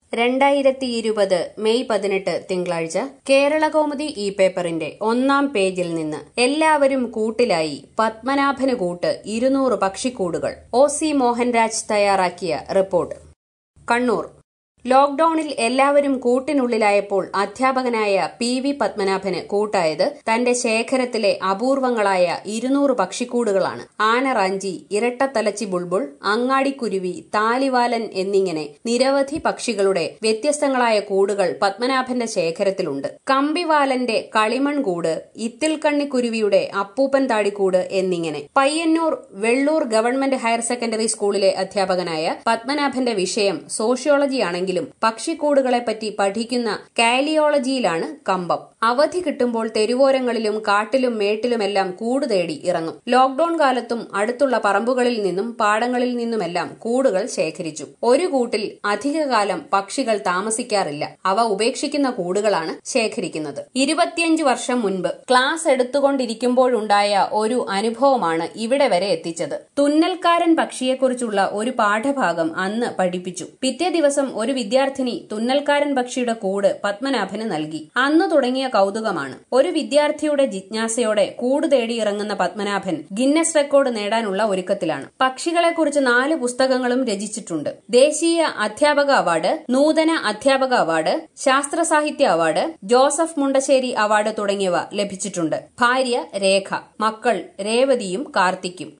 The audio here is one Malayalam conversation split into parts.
രണ്ടായിരത്തി ഇരുപത് മെയ് പതിനെട്ട് തിങ്കളാഴ്ച കേരളകൗമുദി ഈ പേപ്പറിന്റെ ഒന്നാം പേജിൽ നിന്ന് എല്ലാവരും കൂട്ടിലായി പത്മനാഭന് കൂട്ട് ഇരുന്നൂറ് പക്ഷിക്കൂടുകൾ ഒ സി മോഹൻരാജ് തയ്യാറാക്കിയ റിപ്പോർട്ട് കണ്ണൂർ ലോക്ഡൌണിൽ എല്ലാവരും കൂട്ടിനുള്ളിലായപ്പോൾ അധ്യാപകനായ പി വി പത്മനാഭന് കൂട്ടായത് തന്റെ ശേഖരത്തിലെ അപൂർവങ്ങളായ ഇരുന്നൂറ് പക്ഷിക്കൂടുകളാണ് ആനറാഞ്ചി ഇരട്ടത്തലച്ചി ബുൾബുൾ അങ്ങാടിക്കുരുവി താലിവാലൻ എന്നിങ്ങനെ നിരവധി പക്ഷികളുടെ വ്യത്യസ്തങ്ങളായ കൂടുകൾ പത്മനാഭന്റെ ശേഖരത്തിലുണ്ട് കമ്പിവാലന്റെ കളിമൺ കൂട് ഇത്തിൽക്കണ്ണിക്കുരുവിയുടെ അപ്പൂപ്പൻ താടിക്കൂട് എന്നിങ്ങനെ Payyanur Vellur government higher secondary സ്കൂളിലെ അധ്യാപകനായ പത്മനാഭന്റെ വിഷയം സോഷ്യോളജിയാണെങ്കിലും പക്ഷിക്കൂടുകളെപ്പറ്റി പഠിക്കുന്ന കാലിയോളജിയിലാണ് കമ്പം അവധി കിട്ടുമ്പോൾ തെരുവോരങ്ങളിലും കാട്ടിലും മേട്ടിലുമെല്ലാം കൂട് തേടി ഇറങ്ങും ലോക്ഡൌൺ കാലത്തും അടുത്തുള്ള പറമ്പുകളിൽ നിന്നും പാടങ്ങളിൽ നിന്നുമെല്ലാം കൂടുകൾ ശേഖരിച്ചു ഒരു കൂട്ടിൽ അധികകാലം പക്ഷികൾ താമസിക്കാറില്ല അവ ഉപേക്ഷിക്കുന്ന കൂടുകളാണ് ശേഖരിക്കുന്നത് ഇരുപത്തിയഞ്ച് വർഷം മുൻപ് ക്ലാസ് എടുത്തുകൊണ്ടിരിക്കുമ്പോഴുണ്ടായ ഒരു അനുഭവമാണ് ഇവിടെ വരെ എത്തിച്ചത് തുന്നൽക്കാരൻ പക്ഷിയെക്കുറിച്ചുള്ള ഒരു പാഠഭാഗം അന്ന് പഠിപ്പിച്ചു പിറ്റേ ദിവസം ഒരു വിദ്യാർത്ഥിനി തുന്നൽക്കാരൻ പക്ഷിയുടെ കൂട് പത്മനാഭന് നൽകി അന്നു തുടങ്ങിയ കൗതുകമാണ് ഒരു വിദ്യാർത്ഥിയുടെ ജിജ്ഞാസയോടെ കൂട് തേടി ഇറങ്ങുന്ന പത്മനാഭൻ ഗിന്നസ് റെക്കോർഡ് നേടാനുള്ള ഒരുക്കത്തിലാണ് പക്ഷികളെക്കുറിച്ച് നാല് പുസ്തകങ്ങളും രചിച്ചിട്ടുണ്ട് ദേശീയ അധ്യാപക അവാർഡ് നൂതന അധ്യാപക അവാർഡ് ശാസ്ത്ര സാഹിത്യ അവാർഡ് ജോസഫ് മുണ്ടശ്ശേരി അവാർഡ് തുടങ്ങിയവ ലഭിച്ചിട്ടുണ്ട് ഭാര്യ രേഖ മക്കൾ രേവതിയും കാർത്തിക്കും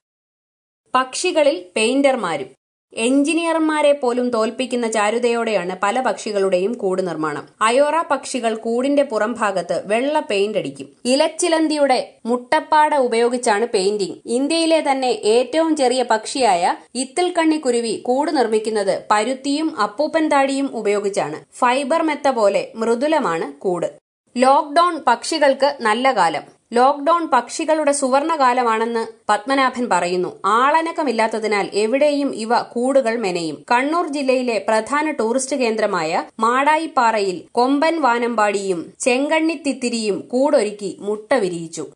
പക്ഷികളിൽ പെയിന്റർമാരും എഞ്ചിനീയർമാരെ പോലും തോൽപ്പിക്കുന്ന ചാരുതയോടെയാണ് പല പക്ഷികളുടെയും കൂട് നിർമ്മാണം അയോറ പക്ഷികൾ കൂടിന്റെ പുറംഭാഗത്ത് വെള്ള പെയിന്റ് അടിക്കും ഇലച്ചിലന്തിയുടെ മുട്ടപ്പാട ഉപയോഗിച്ചാണ് പെയിന്റിംഗ് ഇന്ത്യയിലെ തന്നെ ഏറ്റവും ചെറിയ പക്ഷിയായ ഇത്തിൽക്കണ്ണിക്കുരുവി കൂട് നിർമ്മിക്കുന്നത് പരുത്തിയും അപ്പൂപ്പൻ താടിയും ഉപയോഗിച്ചാണ് ഫൈബർ മെത്ത പോലെ മൃദുലമാണ് കൂട് ലോക്ഡൌൺ പക്ഷികൾക്ക് നല്ല കാലം ലോക്ഡൌൺ പക്ഷികളുടെ സുവർണകാലമാണെന്ന് പത്മനാഭൻ പറയുന്നു ആളനക്കമില്ലാത്തതിനാൽ എവിടെയും ഇവ കൂടുകൾ മെനയും കണ്ണൂർ ജില്ലയിലെ പ്രധാന ടൂറിസ്റ്റ് കേന്ദ്രമായ മാടായിപ്പാറയിൽ കൊമ്പൻ വാനമ്പാടിയും ചെങ്കണ്ണിത്തിത്തിരിയും കൂടൊരുക്കി മുട്ട വിരിയിച്ചു